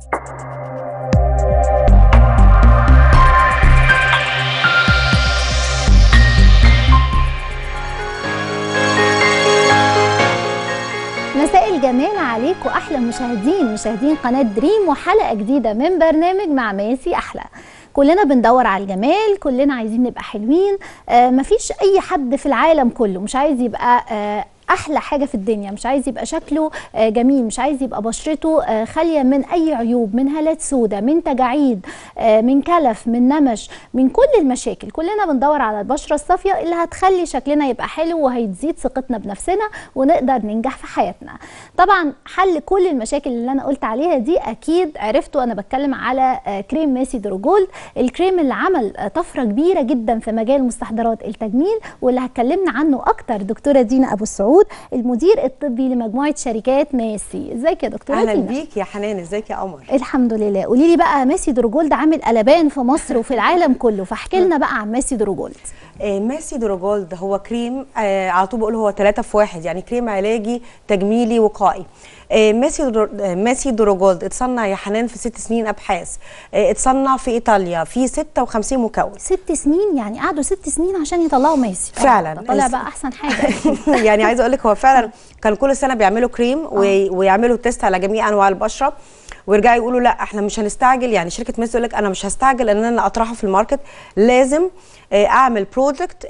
مساء الجمال عليكم احلى مشاهدين مشاهدين قناه دريم وحلقه جديده من برنامج مع ماسي احلى كلنا بندور على الجمال كلنا عايزين نبقى حلوين آه مفيش اي حد في العالم كله مش عايز يبقى آه احلى حاجه في الدنيا مش عايز يبقى شكله آه جميل مش عايز يبقى بشرته آه خاليه من اي عيوب من هالات سودة من تجاعيد آه من كلف من نمش من كل المشاكل كلنا بندور على البشره الصافيه اللي هتخلي شكلنا يبقى حلو وهيزيد ثقتنا بنفسنا ونقدر ننجح في حياتنا طبعا حل كل المشاكل اللي انا قلت عليها دي اكيد عرفتوا انا بتكلم على كريم ماسي دروجولد الكريم اللي عمل طفره كبيره جدا في مجال مستحضرات التجميل واللي هتكلمنا عنه اكتر دكتوره دينا ابو السعود المدير الطبي لمجموعه شركات ماسي ازيك يا دكتوره اهلا دينا بيك يا حنان ازيك يا قمر الحمد لله قولي لي بقى ماسي دروجولد عامل قلبان في مصر وفي العالم كله فاحكي لنا بقى عن ماسي دروجولد آه ماسي دروجولد هو كريم آه على طول بقول هو ثلاثة في واحد يعني كريم علاجي تجميلي وقائي آه ماسي درو آه ماسي دروجولد اتصنع يا حنان في ست سنين ابحاث آه اتصنع في ايطاليا في 56 مكون ست سنين يعني قعدوا ست سنين عشان يطلعوا ماسي فعلا. ده طلع بقى احسن حاجه يعني عايزه اقول لك هو فعلا كان كل سنه بيعملوا كريم وي- ويعملوا تيست على جميع انواع البشره ويرجعوا يقولوا لا احنا مش هنستعجل يعني شركه ميسي يقول لك انا مش هستعجل ان انا اطرحه في الماركت لازم آه، اعمل برودكت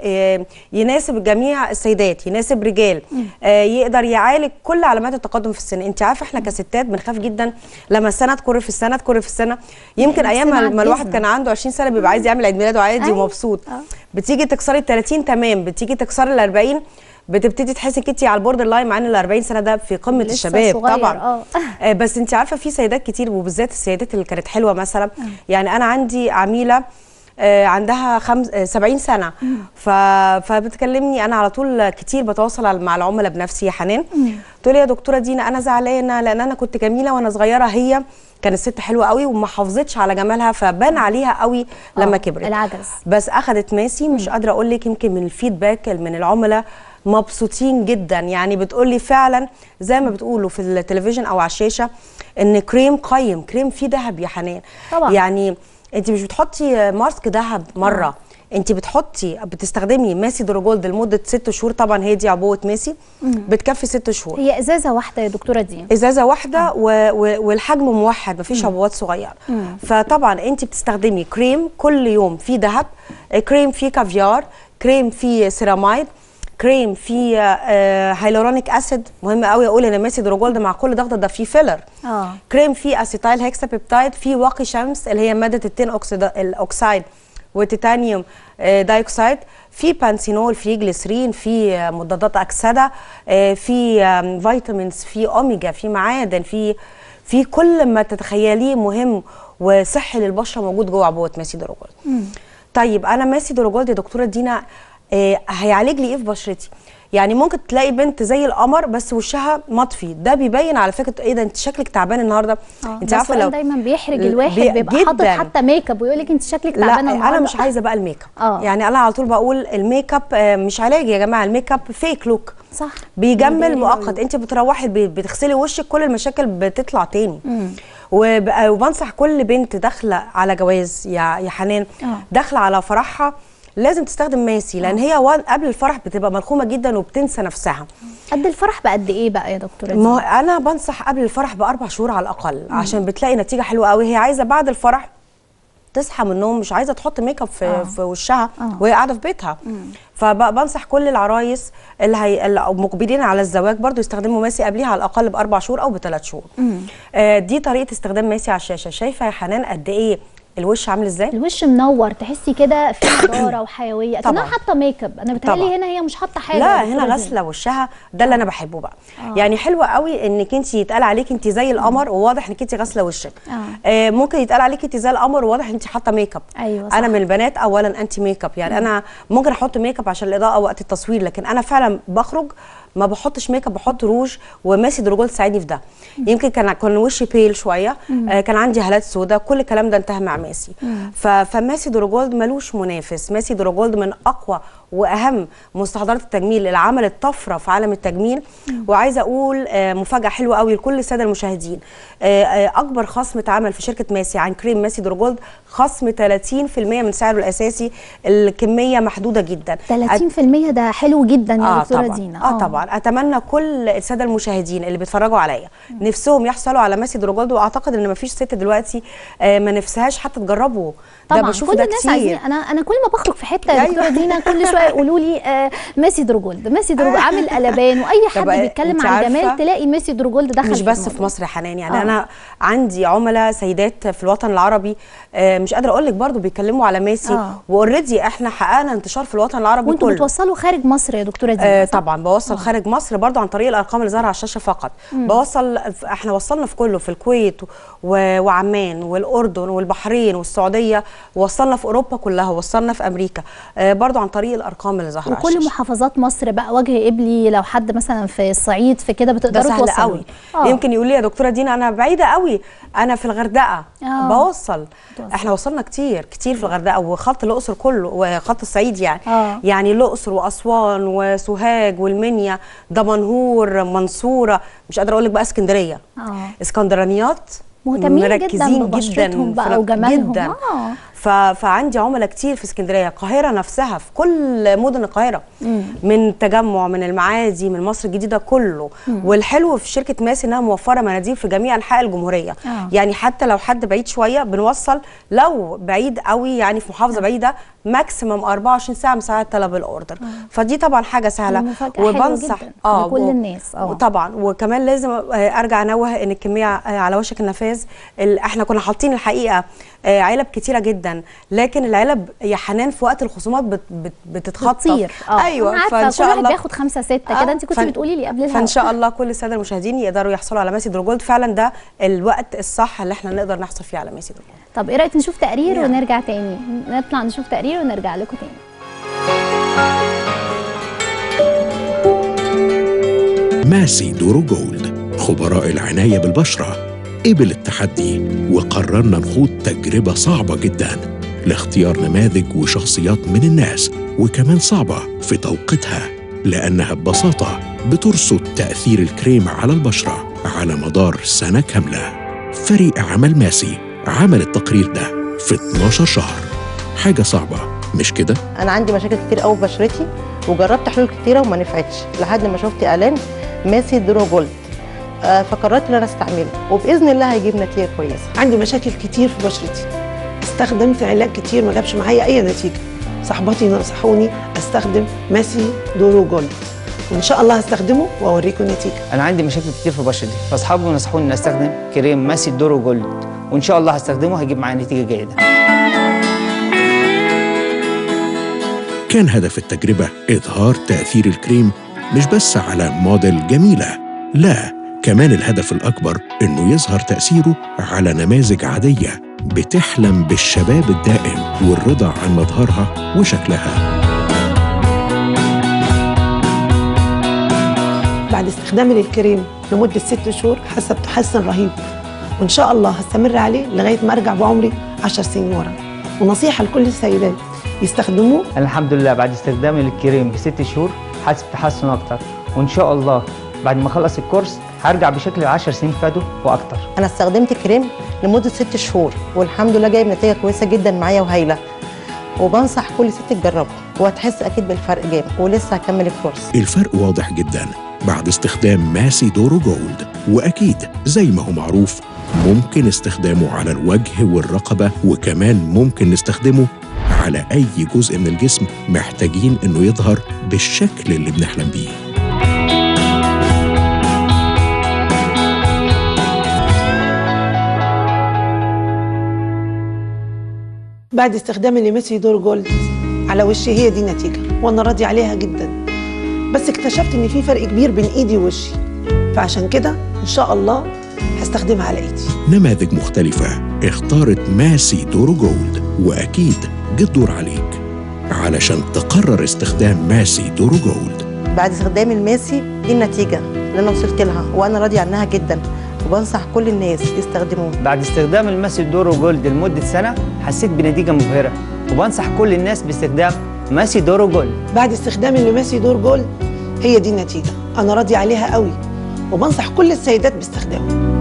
يناسب جميع السيدات يناسب رجال آه، يقدر يعالج كل علامات التقدم في السن انت عارفه احنا كستات بنخاف جدا لما السنه تكر في السنه تكر في السنه يمكن نفسنا ايام ما- ما الواحد عجزنا. كان عنده 20 سنه بيبقى عايز يعمل عيد ميلاده عادي أيوة. ومبسوط آه. بتيجي تكسري ال 30 تمام بتيجي تكسري ال 40 بتبتدي تحسي انك انت على البوردر لاين مع ان ال 40 سنه ده في قمه لسه الشباب صغير، طبعا آه. آه، بس انت عارفه في سيدات كتير وبالذات السيدات اللي كانت حلوه مثلا يعني انا عندي عميله آه، عندها خمس آه، 70 سنه ف... فبتكلمني انا على طول كتير بتواصل على- مع العملاء بنفسي يا حنان تقول لي يا دكتوره دينا انا زعلانه لان انا كنت جميله وانا صغيره هي كانت ست حلوه قوي وما حافظتش على جمالها فبان عليها قوي لما آه، كبرت العجز. بس اخذت ماسي مش قادره اقول لك يمكن من الفيدباك من العملاء مبسوطين جدا يعني بتقول لي فعلا زي ما بتقولوا في التلفزيون او على الشاشه ان كريم قيم كريم فيه ذهب يا حنان طبعا. يعني انت مش بتحطي ماسك ذهب مره انت بتحطي بتستخدمي ماسي دروجولد لمده ست شهور طبعا هي دي عبوه ماسي بتكفي ست شهور هي ازازه واحده يا دكتوره دي ازازه واحده و... و... والحجم موحد مفيش عبوات صغيره فطبعا انت بتستخدمي كريم كل يوم فيه ذهب كريم فيه كافيار كريم فيه سيراميد كريم فيه آه هيلورونيك اسيد مهم قوي اقول ان ماسي دروجولد مع كل ضغط ده فيه فيلر اه كريم فيه اسيتايل هيكسا بيبتايد فيه واقي شمس اللي هي ماده التين أوكسيد الاوكسايد وتيتانيوم آه، دايوكسيد في بانسينول في جليسرين في آه، مضادات اكسده آه، في آم، فيتامينز في اوميجا في معادن في في كل ما تتخيليه مهم وصحي للبشره موجود جوه عبوه ماسي دروجولد طيب انا ماسي دروجولد يا دكتوره دينا آه، هيعالج لي ايه في بشرتي يعني ممكن تلاقي بنت زي القمر بس وشها مطفي ده بيبين على فكره ايه ده انت شكلك تعبان النهارده آه، انت ده عارفه سؤال لو دايما بيحرج ل- الواحد بي- بيبقى حاطط جداً. حتى ميك اب ويقول لك انت شكلك لا تعبانه انا النهاردة. مش عايزه بقى الميك اب آه. يعني انا على طول بقول الميك اب آه، مش علاج يا جماعه الميك اب فيك لوك صح بيجمل بيداري مؤقت العيوب. انت بتروحي البيت بتغسلي وشك كل المشاكل بتطلع تاني وب- وبنصح كل بنت داخله على جواز يا يا حنان آه. داخله على فرحها لازم تستخدم ماسي لان هي وان- قبل الفرح بتبقى ملخومه جدا وبتنسى نفسها قد الفرح بقد ايه بقى يا دكتوره دي؟ ما هو انا بنصح قبل الفرح باربع شهور على الاقل عشان بتلاقي نتيجه حلوه قوي هي عايزه بعد الفرح تصحى من النوم مش عايزه تحط ميك اب في, آه. في وشها آه. وهي قاعده في بيتها فبنصح كل العرايس اللي هي اللي مقبلين على الزواج برضو يستخدموا ماسي قبليها على الاقل باربع شهور او بثلاث شهور آه دي طريقه استخدام ماسي على الشاشه شايفه يا حنان قد ايه الوش عامل ازاي الوش منور تحسي كده في نضاره وحيويه كانها طبعا. حاطه ميك اب انا بتهيألي طبعا. هنا هي مش حاطه حاجه لا يا دكتورة هنا دينا. غاسله وشها ده اللي انا بحبه بقى يعني حلوه قوي انك انت يتقال عليك انت زي القمر وواضح انك انت غاسله وشك آه. آه ممكن يتقال عليك انت زي القمر وواضح ان انت حاطه ميك اب أيوة صح. انا من البنات اولا انت ميك اب يعني انا ممكن احط ميك اب عشان الاضاءه وقت التصوير لكن انا فعلا بخرج ما بحطش ميك اب بحط روج وماسي دروجول تساعدني في ده يمكن كان كان وشي بيل شويه آه كان عندي هالات سوداء كل الكلام ده انتهى مع ماسي ف- فماسي دروجولد ملوش منافس ماسي دروجولد من اقوى واهم مستحضرات التجميل اللي عملت طفره في عالم التجميل وعايزه اقول آه، مفاجاه حلوه قوي لكل الساده المشاهدين آه، آه، اكبر خصم اتعمل في شركه ماسي عن كريم ماسي دروجولد خصم 30% من سعره الاساسي الكميه محدوده جدا 30% ده حلو جدا يا اه دكتوره طبعا دينا اه طبعا اتمنى كل الساده المشاهدين اللي بيتفرجوا عليا نفسهم يحصلوا على ماسي دروجولد واعتقد ان مفيش ست دلوقتي آه ما نفسهاش حتى تجربه طبعا ده بشوف كل ده الناس كتير عايزين انا انا كل ما بخرج في حته يا أيوة. دكتوره دينا كل شويه يقولوا لي آه ميسي دروجولد ميسي دروجولد عامل قلبان واي حد طب بيتكلم أنت عن الجمال عارفة؟ تلاقي ميسي دروجولد دخل مش بس في الموضوع. مصر يا حنان يعني آه. آه. انا عندي عملاء سيدات في الوطن العربي آه مش قادره اقول لك برضو بيتكلموا على ميسي آه. آه. واوريدي احنا حققنا انتشار في الوطن العربي وانتوا كله بتوصلوا خارج مصر يا دكتوره دينا آه صح؟ طبعا بوصل خارج مصر برضو عن طريق الارقام اللي ظاهره على الشاشه فقط بوصل احنا وصلنا في كله في الكويت و- وعمان والاردن والبحرين والسعوديه وصلنا في اوروبا كلها وصلنا في امريكا آه برضو عن طريق الارقام اللي ظاهره على وكل الشاشة. محافظات مصر بقى وجه قبلي لو حد مثلا في الصعيد في كده ده بتقدروا سهل توصلوا قوي آه. يمكن يقول لي يا دكتوره دينا انا بعيده قوي انا في الغردقه آه. بوصل بتوصل. احنا وصلنا كتير كتير في الغردقه وخط الاقصر كله وخط الصعيد يعني آه. يعني الاقصر واسوان وسوهاج والمنيا دمنهور منصوره مش قادره اقول لك بقى اسكندريه اه اسكندرانيات مهتمين جدا مركزين ببشرتهم جدا بقى في- وجمالهم. جدا آه. ف... فعندي عملاء كتير في اسكندريه القاهره نفسها في كل مدن القاهره من التجمع من المعادي من مصر الجديده كله والحلو في شركه ماسي انها موفره مناديب في جميع انحاء الجمهوريه آه. يعني حتى لو حد بعيد شويه بنوصل لو بعيد قوي يعني في محافظه بعيده ماكسيمم 24 ساعه من ساعه طلب الاوردر فدي طبعا حاجه سهله ومفاجأة حلوة جداً لكل و- الناس، آه. طبعا وكمان لازم آه، ارجع انوه ان الكميه آه، على وشك النفاذ ال- احنا كنا حاطين الحقيقه آه، علب كتيره جدا لكن العلب يا حنان في وقت الخصومات بت بت بتتخطف بتطير اه ايوه أنا عارفه فان كل شاء واحد الله بياخد خمسه سته كده آه، انت كنت فان- بتقولي لي قبل الهوا فان شاء الله كل الساده المشاهدين يقدروا يحصلوا على ماسي دروجولد فعلا ده الوقت الصح اللي احنا نقدر نحصل فيه على ماسي دروجولد طب ايه رايك نشوف تقرير نعم. ونرجع تاني نطلع نشوف تقرير ونرجع لكم تاني ماسي دورو جولد خبراء العناية بالبشرة قبل التحدي وقررنا نخوض تجربة صعبة جدا لاختيار نماذج وشخصيات من الناس وكمان صعبة في توقيتها لأنها ببساطة بترصد تأثير الكريم على البشرة على مدار سنة كاملة فريق عمل ماسي عمل التقرير ده في 12 شهر حاجة صعبة مش كده؟ انا عندي مشاكل كتير قوي في بشرتي وجربت حلول كتيره وما نفعتش لحد ما شفت اعلان ماسي درو جولد آه، فقررت ان انا استعمله وباذن الله هيجيب نتيجه كويسه عندي مشاكل كتير في بشرتي استخدمت علاج كتير ما جابش معايا اي نتيجه صاحباتي نصحوني استخدم ماسي دورو جولد وان شاء الله هستخدمه واوريكم النتيجه انا عندي مشاكل كتير في بشرتي فاصحابي نصحوني ان استخدم كريم ماسي دورو جولد وان شاء الله هستخدمه هيجيب معايا نتيجه جيده كان هدف التجربة إظهار تأثير الكريم مش بس على موديل جميلة لا كمان الهدف الأكبر إنه يظهر تأثيره على نماذج عادية بتحلم بالشباب الدائم والرضا عن مظهرها وشكلها بعد استخدامي للكريم لمده ست شهور حاسه بتحسن رهيب وان شاء الله هستمر عليه لغايه ما ارجع بعمري 10 سنين ورا ونصيحه لكل السيدات يستخدموه انا الحمد لله بعد استخدامي للكريم بست شهور حاسس بتحسن اكتر وان شاء الله بعد ما اخلص الكورس هرجع بشكل 10 سنين فاتوا واكتر انا استخدمت كريم لمده ست شهور والحمد لله جايب نتيجه كويسه جدا معايا وهايله وبنصح كل ست تجربه وهتحس اكيد بالفرق جامد ولسه هكمل الكورس الفرق واضح جدا بعد استخدام ماسي دورو جولد وأكيد زي ما هو معروف ممكن استخدامه على الوجه والرقبة وكمان ممكن نستخدمه على أي جزء من الجسم محتاجين إنه يظهر بالشكل اللي بنحلم بيه بعد استخدامي لميسي دور جولد على وشي هي دي النتيجه وانا راضي عليها جدا بس اكتشفت ان في فرق كبير بين ايدي ووشي فعشان كده ان شاء الله هستخدمها على ايدي نماذج مختلفة اختارت ماسي دورو جولد وأكيد جه الدور عليك علشان تقرر استخدام ماسي دورو جولد بعد استخدام الماسي دي النتيجه اللي انا وصلت لها وانا راضي عنها جدا وبنصح كل الناس يستخدموه بعد استخدام الماسي دورو جولد لمده سنه حسيت بنتيجه مبهره وبنصح كل الناس باستخدام ماسي دورو جولد بعد استخدامي لماسي دور جولد هي دي النتيجه انا راضي عليها قوي وبنصح كل السيدات باستخدامه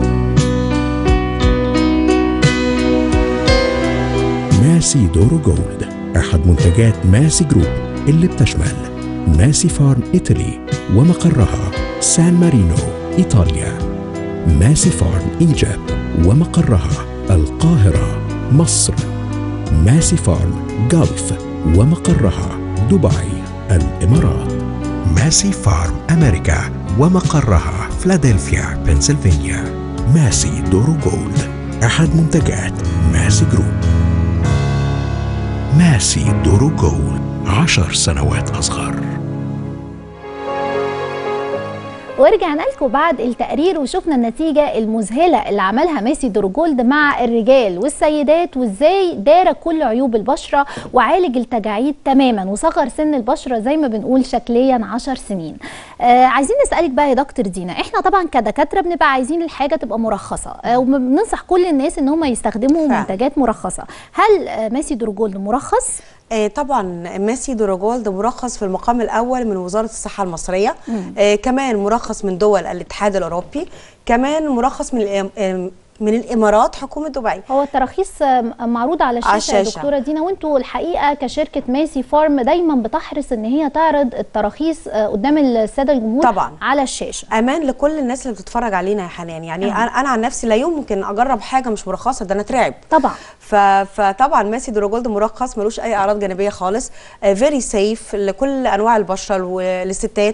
ماسي دورو جولد أحد منتجات ماسي جروب اللي بتشمل ماسي فارم إيطالي ومقرها سان مارينو إيطاليا ماسي فارم إيجيبت ومقرها القاهرة مصر ماسي فارم جلف ومقرها دبي الإمارات ماسي فارم أمريكا ومقرها فلادلفيا بنسلفانيا ماسي دورو جولد أحد منتجات ماسي جروب ماسي دورو جولد عشر سنوات أصغر ورجعنا لكم بعد التقرير وشفنا النتيجة المذهلة اللي عملها ميسي دورجولد مع الرجال والسيدات وازاي دار كل عيوب البشرة وعالج التجاعيد تماما وصغر سن البشرة زي ما بنقول شكليا 10 سنين آه عايزين نسألك بقى يا دكتور دينا احنا طبعا كدكاترة بنبقى عايزين الحاجة تبقى مرخصة آه وبننصح كل الناس ان هم يستخدموا فعلا. منتجات مرخصة هل آه ميسي دورجولد مرخص؟ آه، طبعا ميسي دروجولد مرخص في المقام الاول من وزاره الصحه المصريه آه كمان مرخص من دول الاتحاد الاوروبي كمان مرخص من الإم- آم، من الامارات حكومه دبي هو التراخيص آه، معروض على الشاشة, على يا الشاشة. دكتورة دينا وانتوا الحقيقة كشركة ماسي فارم دايما بتحرص ان هي تعرض التراخيص آه، قدام السادة الجمهور طبعا. على الشاشة امان لكل الناس اللي بتتفرج علينا يا حنان يعني انا انا عن نفسي لا يمكن اجرب حاجه مش مرخصه ده انا اترعب طبعا ف... فطبعا ماسي دروجولد مرخص ملوش اي اعراض جانبيه خالص فيري سيف لكل انواع البشره وللستات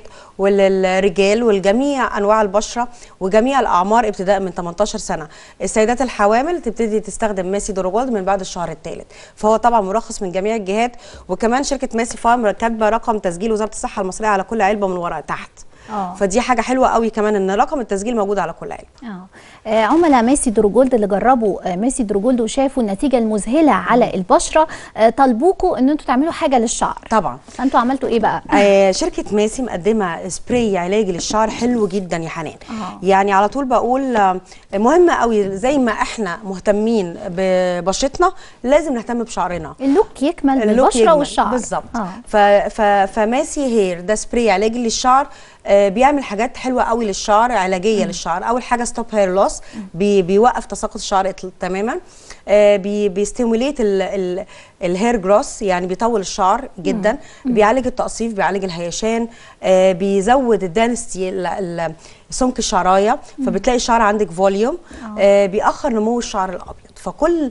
وللرجال ولجميع انواع البشره وجميع الاعمار ابتداء من 18 سنه السيدات الحوامل تبتدي تستخدم ماسي دروجولد من بعد الشهر الثالث فهو طبعا مرخص من جميع الجهات وكمان شركه ماسي فارم كاتبه رقم تسجيل وزاره الصحه المصريه على كل علبه من ورا تحت اه فدي حاجه حلوه قوي كمان ان رقم التسجيل موجود على كل علبه اه آه، عملاء ميسي دروجولد اللي جربوا آه، ميسي دروجولد وشافوا النتيجه المذهله على البشره آه، طلبوكوا ان انتوا تعملوا حاجه للشعر طبعا فانتوا عملتوا ايه بقى آه شركة ماسي مقدمة سبراي علاجي للشعر حلو جدا يا حنان آه. يعني على طول بقول آه، مهم قوي زي ما احنا مهتمين ببشرتنا لازم نهتم بشعرنا اللوك يكمل اللوك بالبشره يجمل. والشعر بالظبط اه ف... ف... فماسي هير ده سبراي علاجي للشعر آه، بيعمل حاجات حلوه قوي للشعر علاجيه للشعر اول حاجه ستوب هير لوس بي... بيوقف تساقط الشعر إطل- تماما آه، بي... بيستيموليت ال... ال... الهير جروس يعني بيطول الشعر جدا بيعالج التقصيف بيعالج الهيشان آه، بيزود الدانستي ال... ال... سمك الشعرايه فبتلاقي الشعر عندك فوليوم آه بيأخر نمو الشعر الابيض فكل ال-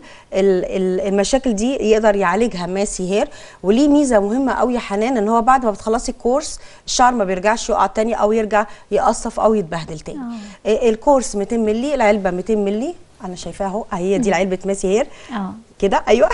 ال- المشاكل دي يقدر يعالجها ماسي هير وليه ميزه مهمه قوي يا حنان ان هو بعد ما بتخلصي الكورس الشعر ما بيرجعش يقع تاني او يرجع يقصف او يتبهدل تاني آه الكورس 200 مللي العلبه 200 مللي انا شايفاها اهو هي دي العلبه ماسي هير اه كده ايوه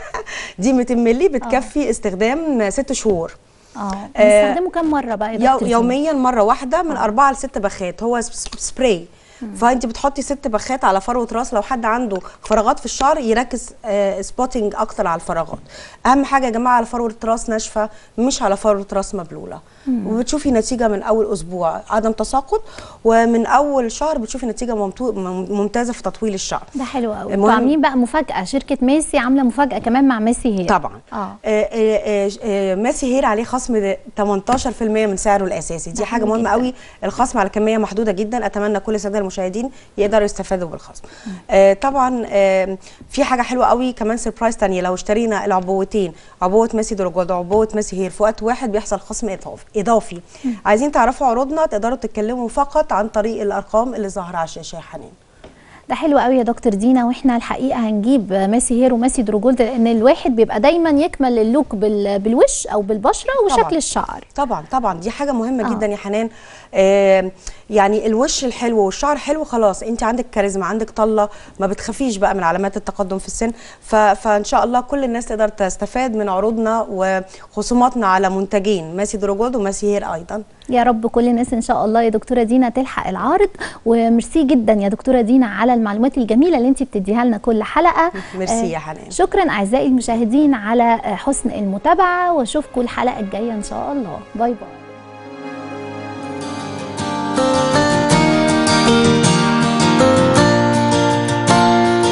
دي 200 مللي بتكفي استخدام ست شهور اه آه، بنستخدمه كام مره بقى يا يو دكتور يوميا مره واحده من اربعه لست بخات هو سب- سبراي فانت بتحطي ست بخات على فروه راس لو حد عنده فراغات في الشعر يركز آه سبوتنج اكتر على الفراغات اهم حاجه يا جماعه على فروه راس ناشفه مش على فروه راس مبلوله وبتشوفي نتيجه من اول اسبوع عدم تساقط ومن اول شهر بتشوفي نتيجه ممتو- مم- ممتازه في تطويل الشعر ده حلو قوي المهم- انتوا عاملين بقى مفاجاه شركه ميسي عامله مفاجاه كمان مع ميسي هي طبعا اه آه، آه، آه، آه، ماسي هير عليه خصم ده 18% من سعره الاساسي دي ده حاجه حلو مهمه جداً. قوي الخصم على كميه محدوده جدا اتمنى كل الساده المشاهدين يقدروا يستفادوا بالخصم آه، طبعا آه، في حاجه حلوه قوي كمان سربرايز تانية لو اشترينا العبوتين عبوه ماسي دروجولد وعبوه ماسي هير في وقت واحد بيحصل خصم اضافي اضافي عايزين تعرفوا عروضنا تقدروا تتكلموا فقط عن طريق الارقام اللي ظاهره على الشاشه يا حنان ده حلو قوي يا دكتور دينا واحنا الحقيقه هنجيب ميسي هير وميسي دروجولد لان الواحد بيبقى دايما يكمل اللوك بال- بالوش او بالبشره وشكل طبعاً. الشعر طبعا طبعا دي حاجه مهمه آه. جدا يا حنان آه يعني الوش الحلو والشعر حلو خلاص انت عندك كاريزما عندك طله ما بتخافيش بقى من علامات التقدم في السن ف- فان شاء الله كل الناس تقدر تستفاد من عروضنا وخصوماتنا على منتجين ماسي دروجولد وماسي هير ايضا يا رب كل الناس ان شاء الله يا دكتوره دينا تلحق العارض وميرسي جدا يا دكتوره دينا على المعلومات الجميله اللي انت بتديها لنا كل حلقه ميرسي يا حنان. شكرا اعزائي المشاهدين على آه، حسن المتابعه واشوفكم الحلقه الجايه ان شاء الله باي باي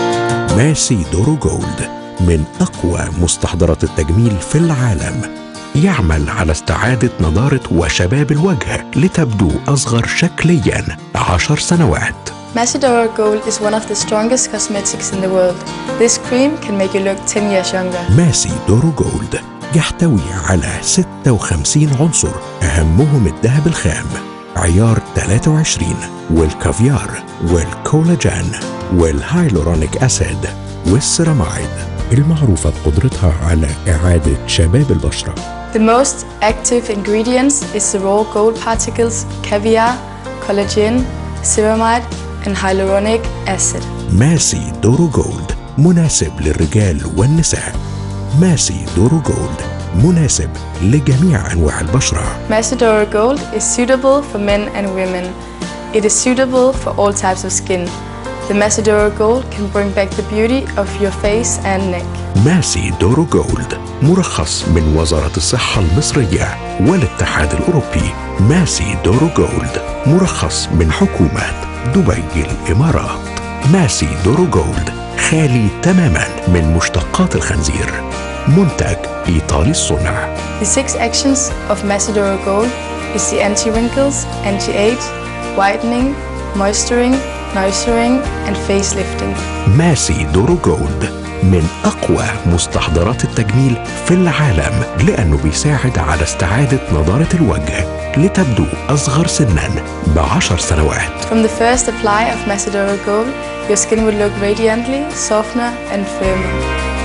ماسي دورو جولد من أقوى مستحضرات التجميل في العالم يعمل على استعادة نضارة وشباب الوجه لتبدو أصغر شكليا عشر سنوات Macedora Gold is one of the strongest cosmetics in the world. This cream can make you look 10 years younger. ماسي دورو جولد يحتوي على 56 عنصر أهمهم الذهب الخام عيار 23 والكافيار والكولاجين والهايلورونيك أسيد والسيرامايد المعروفة بقدرتها على إعادة شباب البشرة The most active ingredients is the raw gold particles, caviar, collagen, ceramide, and hyaluronic acid. ماسي دورو جولد مناسب للرجال والنساء ماسي دورو جولد مناسب لجميع أنواع البشرة Macedora Gold is suitable for men and women. It is suitable for all types of skin. The Macedora Gold can bring back the beauty of your face and neck. ماسي دورو جولد مرخص من وزارة الصحة المصرية والاتحاد الأوروبي ماسي دورو جولد مرخص من حكومة دبي الإمارات ماسي دورو جولد خالي تماما من مشتقات الخنزير منتج إيطالي الصنع The six actions of Macedora Gold is the anti-wrinkles, anti-age, whitening, moisturing, nourishing, and facelifting. ماسي دورو جولد من أقوى مستحضرات التجميل في العالم لأنه بيساعد على استعادة نضارة الوجه لتبدو أصغر سنا بعشر سنوات From the first apply of Macedora Gold, your skin will look radiantly, softer, and firmer.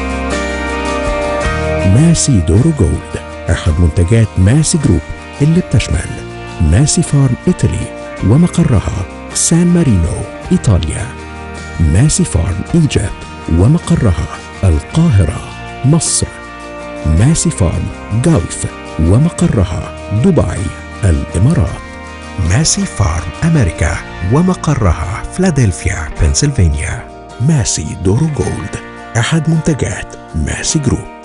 ماسي دورو جولد أحد منتجات ماسي جروب اللي بتشمل ماسي فارم إيطالي ومقرها سان مارينو إيطاليا ماسي فارم إيجيبت ومقرها القاهرة مصر ماسي فارم جولف ومقرها دبي الإمارات ماسي فارم أمريكا ومقرها فلادلفيا بنسلفانيا ماسي دورو جولد أحد منتجات ماسي جروب